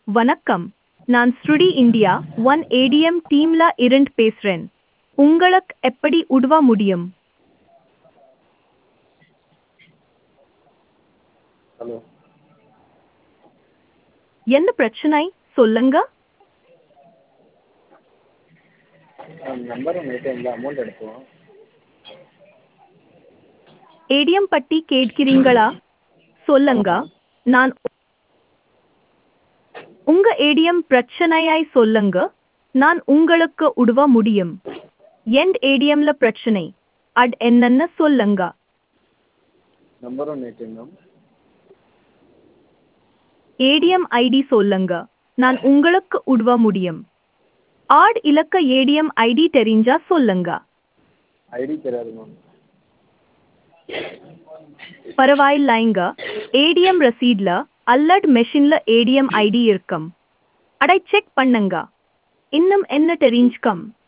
வணக்கம் நான் ஸ்ருடி இந்தியா ஒன் ஏடிஎம் டீம்ல இருந்து பேசுறேன் உங்களுக்கு எப்படி உதவ முடியும் ஹலோ என்ன பிரச்சனை சொல்லுங்க நம்பர் உங்கள் ஏடிஎம்ல அமௌண்ட் எடுத்தோம் ஏடிஎம் பட்டி கேட்கிறீங்களா சொல்லுங்க நான் உங்க ஏடிஎம் பிரச்சனையாய் சொல்லுங்க நான் உங்களுக்கு உதவ முடியும் எந்த ஏடிஎம்ல பிரச்சனை அட் என்னன்னு சொல்லுங்க number one ATM ma'am ATM ID சொல்லுங்க நான் உங்களுக்கு உதவ முடியும் ஆட் இலக்க ஏடிஎம் ஐடி தெரிஞ்சா சொல்லுங்க ஐடி தெரியாது மேம் பரவாயில்லைங்க ஏடிஎம் ரசீட்ல அல்லட் மெஷின்ல ஏடிஎம் ஐடி இருக்கும் அடை செக் பண்ணுங்க இன்னும் என்ன தெரிஞ்சுக்கம்